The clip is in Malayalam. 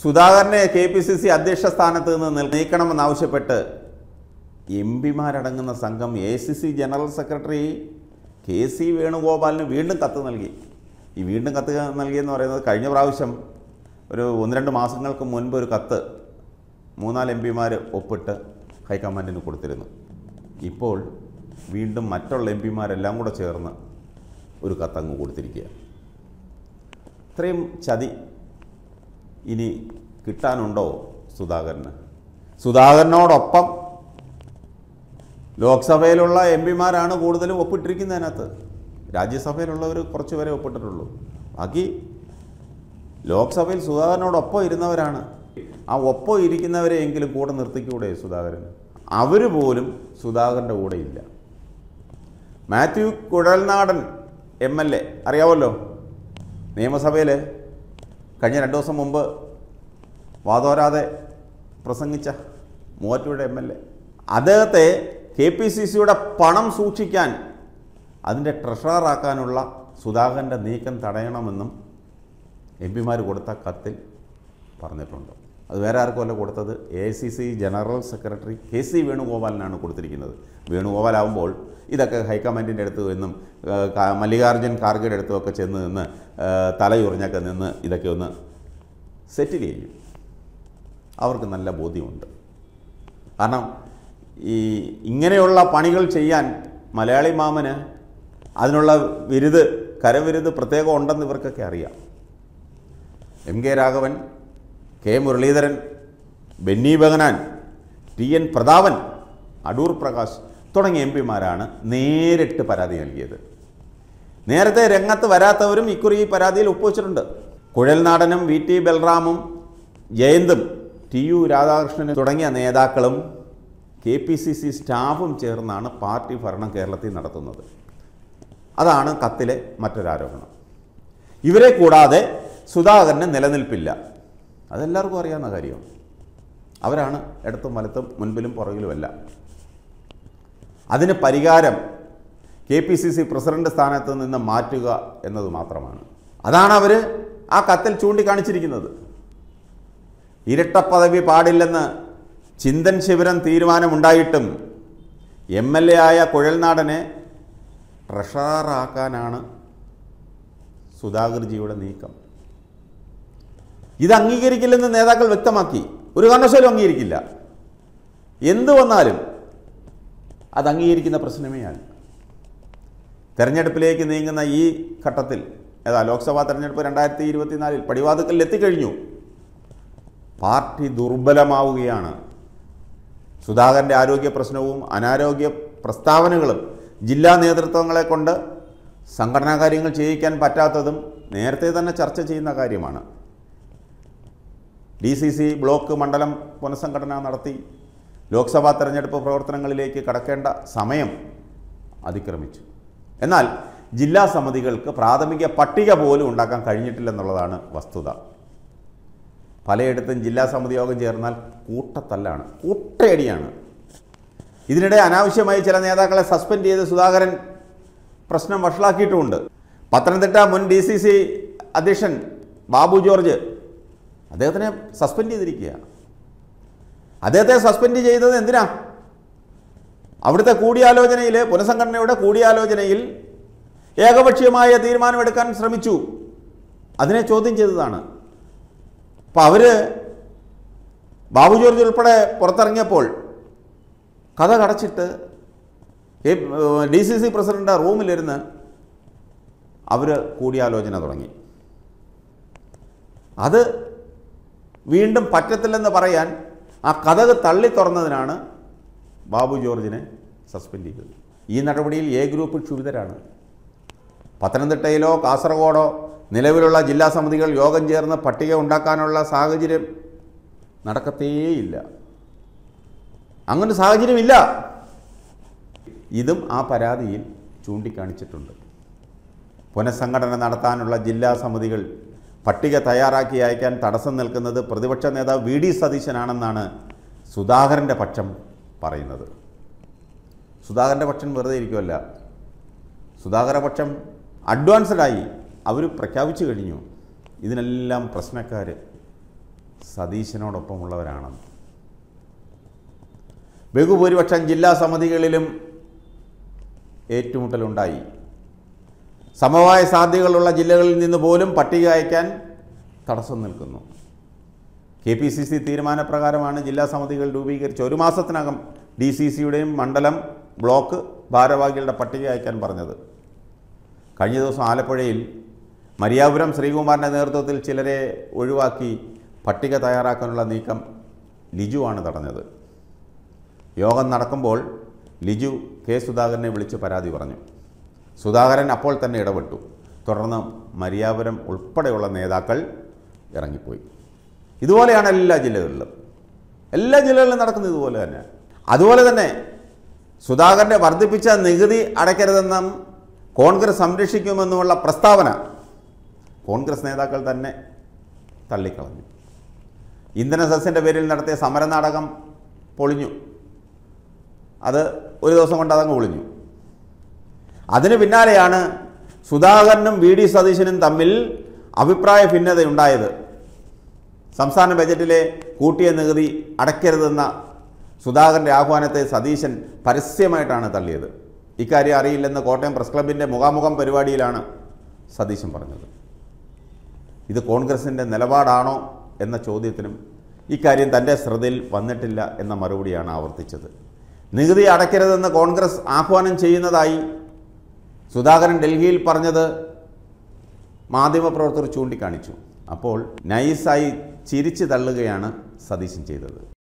സുധാകരനെ കെ പി സി സി അധ്യക്ഷ സ്ഥാനത്ത് നിന്ന് നിൽ- നീക്കണമെന്നാവശ്യപ്പെട്ട് എം പിമാരടങ്ങുന്ന സംഘം A C C general secretary K C വേണുഗോപാലിന് വീണ്ടും കത്ത് നൽകി ഈ വീണ്ടും കത്ത് നൽകിയെന്ന് പറയുന്നത് കഴിഞ്ഞ പ്രാവശ്യം ഒരു ഒന്ന് രണ്ട് മാസങ്ങൾക്ക് മുൻപ് ഒരു കത്ത് മൂന്നാല് എം പിമാർ ഒപ്പിട്ട് ഹൈക്കമാൻഡിന് കൊടുത്തിരുന്നു ഇപ്പോൾ വീണ്ടും മറ്റുള്ള എം പിമാരെല്ലാം കൂടെ ചേർന്ന് ഒരു കത്തങ്ങ് കൊടുത്തിരിക്കുക ഇത്രയും ചതി ഇനി കിട്ടാനുണ്ടോ സുധാകരന് സുധാകരനോടൊപ്പം ലോക്സഭയിലുള്ള എം പിമാരാണ് കൂടുതലും ഒപ്പിട്ടിരിക്കുന്നതിനകത്ത് രാജ്യസഭയിലുള്ളവർ കുറച്ച് പേരെ ഒപ്പിട്ടിട്ടുള്ളൂ ബാക്കി ലോക്സഭയിൽ സുധാകരനോടൊപ്പം ഇരുന്നവരാണ് ആ ഒപ്പം ഇരിക്കുന്നവരെയെങ്കിലും കൂടെ നിർത്തിക്കൂടെ സുധാകരൻ അവർ പോലും സുധാകരൻ്റെ കൂടെ ഇല്ല Mathew Kuzhalnadan M L A അറിയാമല്ലോ നിയമസഭയിൽ കഴിഞ്ഞ രണ്ട് ദിവസം മുമ്പ് വാതോരാതെ പ്രസംഗിച്ച മൂവാറ്റുപുഴ എം എൽ എ അദ്ദേഹത്തെ കെ പി സി സിയുടെ പണം സൂക്ഷിക്കാൻ അതിൻ്റെ ട്രഷററാക്കാനുള്ള സുധാകരൻ്റെ നീക്കം തടയണമെന്നും എം പിമാർ കൊടുത്ത കത്തിൽ പറഞ്ഞിട്ടുണ്ട് അത് വേറെ ആർക്കുമല്ല കൊടുത്തത് A I C C general secretary K C വേണുഗോപാലിനാണ് കൊടുത്തിരിക്കുന്നത് വേണുഗോപാലാവുമ്പോൾ ഇതൊക്കെ ഹൈക്കമാൻഡിൻ്റെ അടുത്ത് നിന്നും ഏഹ്, കാ- മല്ലികാർജ്ജുൻ ഖാർഗെയുടെ അടുത്തുമൊക്കെ ചെന്ന് നിന്ന് ഏഹ്, തലയുറിഞ്ഞൊക്കെ നിന്ന് ഇതൊക്കെ ഒന്ന് സെറ്റിൽ ചെയ്യും അവർക്ക് നല്ല ബോധ്യമുണ്ട് കാരണം ഈ ഇങ്ങനെയുള്ള പണികൾ ചെയ്യാൻ മലയാളി മാമന് അതിനുള്ള വിരുത് കരവിരുത് പ്രത്യേകം ഉണ്ടെന്ന് ഇവർക്കൊക്കെ അറിയാം M K Raghavan K Muraleedharan Benny Behanan T N Prathapan Adoor Prakash തുടങ്ങിയ എം പിമാരാണ് നേരിട്ട് പരാതി നൽകിയത് നേരത്തെ രംഗത്ത് വരാത്തവരും ഇക്കുറി ഈ പരാതിയിൽ ഒപ്പുവെച്ചിട്ടുണ്ട് കുഴൽനാടനും വി ടി ബൽറാമും ജയന്തും ടി യു രാധാകൃഷ്ണനും തുടങ്ങിയ നേതാക്കളും കെ പി സി സി സ്റ്റാഫും ചേർന്നാണ് പാർട്ടി ഭരണം കേരളത്തിൽ നടത്തുന്നത് അതാണ് കത്തിലെ മറ്റൊരാരോപണം ഇവരെ കൂടാതെ സുധാകരന് നിലനിൽപ്പില്ല അതെല്ലാവർക്കും അറിയാവുന്ന കാര്യമാണ് അവരാണ് ഇടത്തും വലത്തും മുൻപിലും പുറകിലുമല്ല അതിന് പരിഹാരം K P C C president സ്ഥാനത്ത് നിന്ന് മാറ്റുക എന്നത് മാത്രമാണ് അതാണ് അവർ ആ കത്തിൽ ചൂണ്ടിക്കാണിച്ചിരിക്കുന്നത് ഇരട്ട പദവി പാടില്ലെന്ന് ചിന്തൻ ശിവരം തീരുമാനമുണ്ടായിട്ടും എം എൽ എ ആയ കുഴൽനാടനെ ട്രഷറാക്കാനാണ് സുധാകർജിയുടെ നീക്കം ഇത് അംഗീകരിക്കില്ലെന്ന് നേതാക്കൾ വ്യക്തമാക്കി ഒരു കാരണവശാലും അംഗീകരിക്കില്ല എന്തു വന്നാലും അത് അംഗീകരിക്കുന്ന പ്രശ്നമേ അല്ല തെരഞ്ഞെടുപ്പിലേക്ക് നീങ്ങുന്ന ഈ ഘട്ടത്തിൽ ഏതാ ലോക്സഭാ തെരഞ്ഞെടുപ്പ് രണ്ടായിരത്തി ഇരുപത്തിനാലിൽ പടിവാതുക്കൽ എത്തിക്കഴിഞ്ഞു പാർട്ടി ദുർബലമാവുകയാണ് സുധാകരൻ്റെ ആരോഗ്യ പ്രശ്നവും അനാരോഗ്യ പ്രസ്താവനകളും ജില്ലാ നേതൃത്വങ്ങളെ കൊണ്ട് സംഘടനാ കാര്യങ്ങൾ ചെയ്യിക്കാൻ പറ്റാത്തതും നേരത്തെ തന്നെ ചർച്ച ചെയ്യുന്ന കാര്യമാണ് ഡി സി സി ബ്ലോക്ക് മണ്ഡലം പുനഃസംഘടന നടത്തി ലോക്സഭാ തെരഞ്ഞെടുപ്പ് പ്രവർത്തനങ്ങളിലേക്ക് കടക്കേണ്ട സമയം അതിക്രമിച്ചു എന്നാൽ ജില്ലാ സമിതികൾക്ക് പ്രാഥമിക പട്ടിക പോലും ഉണ്ടാക്കാൻ കഴിഞ്ഞിട്ടില്ലെന്നുള്ളതാണ് വസ്തുത പലയിടത്തും ജില്ലാ സമിതി യോഗം ചേർന്നാൽ കൂട്ടത്തല്ലാണ് കൂട്ടയടിയാണ് ഇതിനിടെ അനാവശ്യമായി ചില നേതാക്കളെ സസ്പെൻഡ് ചെയ്ത് സുധാകരൻ പ്രശ്നം വഷളാക്കിയിട്ടുമുണ്ട് പത്തനംതിട്ട മുൻ ഡി സി സി അധ്യക്ഷൻ ബാബു ജോർജ് അദ്ദേഹത്തിനെ സസ്പെൻഡ് ചെയ്തിരിക്കുക അദ്ദേഹത്തെ സസ്പെൻഡ് ചെയ്തത് എന്തിനാ അവിടുത്തെ കൂടിയാലോചനയിൽ പുനഃസംഘടനയുടെ കൂടിയാലോചനയിൽ ഏകപക്ഷീയമായ തീരുമാനമെടുക്കാൻ ശ്രമിച്ചു അതിനെ ചോദ്യം ചെയ്തതാണ് അപ്പം അവർ ബാബു ജോർജ് ഉൾപ്പെടെ പുറത്തിറങ്ങിയപ്പോൾ കഥ കടച്ചിട്ട് ഡി സി സി പ്രസിഡൻ്റ് റൂമിലിരുന്ന് അവർ കൂടിയാലോചന തുടങ്ങി അത് വീണ്ടും പറ്റത്തില്ലെന്ന് പറയാൻ ആ കഥക് തള്ളി തുറന്നതിനാണ് ബാബു ജോർജിനെ സസ്പെൻഡ് ചെയ്തത് ഈ നടപടിയിൽ എ ഗ്രൂപ്പ് ക്ഷുഭിതരാണ് പത്തനംതിട്ടയിലോ കാസർഗോഡോ നിലവിലുള്ള ജില്ലാ സമിതികൾ യോഗം ചേർന്ന് പട്ടിക ഉണ്ടാക്കാനുള്ള സാഹചര്യം നടക്കത്തേയില്ല അങ്ങനെ സാഹചര്യമില്ല ഇതും ആ പരാതിയിൽ ചൂണ്ടിക്കാണിച്ചിട്ടുണ്ട് പുനഃസംഘടന നടത്താനുള്ള ജില്ലാ സമിതികൾ പട്ടിക തയ്യാറാക്കി അയക്കാൻ തടസ്സം നിൽക്കുന്നത് പ്രതിപക്ഷ നേതാവ് വി ഡി സതീശനാണെന്നാണ് സുധാകരൻ്റെ പക്ഷം പറയുന്നത് സുധാകരൻ്റെ പക്ഷം വെറുതെ ഇരിക്കുമല്ല സുധാകര പക്ഷം അഡ്വാൻസ്ഡായി അവർ പ്രഖ്യാപിച്ചു കഴിഞ്ഞു ഇതിനെല്ലാം പ്രശ്നക്കാർ സതീശനോടൊപ്പമുള്ളവരാണെന്ന് ബഹുഭൂരിപക്ഷം ജില്ലാ സമിതികളിലും ഏറ്റുമുട്ടലുണ്ടായി സമവായ സാധ്യതകളുള്ള ജില്ലകളിൽ നിന്ന് പോലും പട്ടിക അയക്കാൻ തടസ്സം നിൽക്കുന്നു കെ പി സി സി തീരുമാനപ്രകാരമാണ് ജില്ലാ സമിതികൾ രൂപീകരിച്ച് ഒരു മാസത്തിനകം ഡി സി സിയുടെയും മണ്ഡലം ബ്ലോക്ക് ഭാരവാഹികളുടെ പട്ടിക അയക്കാൻ പറഞ്ഞത് കഴിഞ്ഞ ദിവസം ആലപ്പുഴയിൽ മരിയാപുരം ശ്രീകുമാറിൻ്റെ നേതൃത്വത്തിൽ ചിലരെ ഒഴിവാക്കി പട്ടിക തയ്യാറാക്കാനുള്ള നീക്കം ലിജുവാണ് തടഞ്ഞത് യോഗം നടക്കുമ്പോൾ ലിജു കെ സുധാകരനെ വിളിച്ച് പരാതി പറഞ്ഞു സുധാകരൻ അപ്പോൾ തന്നെ ഇടപെട്ടു തുടർന്ന് മരിയാപുരം ഉൾപ്പെടെയുള്ള നേതാക്കൾ ഇറങ്ങിപ്പോയി ഇതുപോലെയാണ് എല്ലാ ജില്ലകളിലും എല്ലാ ജില്ലകളിലും നടക്കുന്നത് ഇതുപോലെ തന്നെ അതുപോലെ തന്നെ സുധാകരൻ്റെ വർദ്ധിപ്പിച്ച നികുതി അടയ്ക്കരുതെന്നും കോൺഗ്രസ് സംരക്ഷിക്കുമെന്നുമുള്ള പ്രസ്താവന കോൺഗ്രസ് നേതാക്കൾ തന്നെ തള്ളിക്കളഞ്ഞു ഇന്ധന സെസ്സിൻ്റെ പേരിൽ നടത്തിയ സമരനാടകം പൊളിഞ്ഞു അത് ഒരു ദിവസം കൊണ്ട് അതങ്ങ് പൊളിഞ്ഞു അതിന് പിന്നാലെയാണ് സുധാകരനും വി ഡി സതീശനും തമ്മിൽ അഭിപ്രായ ഭിന്നതയുണ്ടായത് സംസ്ഥാന ബജറ്റിലെ കൂട്ടിയ നികുതി അടയ്ക്കരുതെന്ന സുധാകരൻ്റെ ആഹ്വാനത്തെ സതീശൻ പരസ്യമായിട്ടാണ് തള്ളിയത് ഇക്കാര്യം അറിയില്ലെന്ന് കോട്ടയം പ്രസ് ക്ലബിൻ്റെ മുഖാമുഖം പരിപാടിയിലാണ് സതീശൻ പറഞ്ഞത് ഇത് കോൺഗ്രസിൻ്റെ നിലപാടാണോ എന്ന ചോദ്യത്തിനും ഇക്കാര്യം തൻ്റെ ശ്രദ്ധയിൽ വന്നിട്ടില്ല എന്ന മറുപടിയാണ് ആവർത്തിച്ചത് നികുതി അടയ്ക്കരുതെന്ന് കോൺഗ്രസ് ആഹ്വാനം ചെയ്യുന്നതായി സുധാകരൻ ഡൽഹിയിൽ പറഞ്ഞത് മാധ്യമപ്രവർത്തകർ ചൂണ്ടിക്കാണിച്ചു അപ്പോൾ നൈസായി ചിരിച്ചു തള്ളുകയാണ് സതീശൻ ചെയ്തത്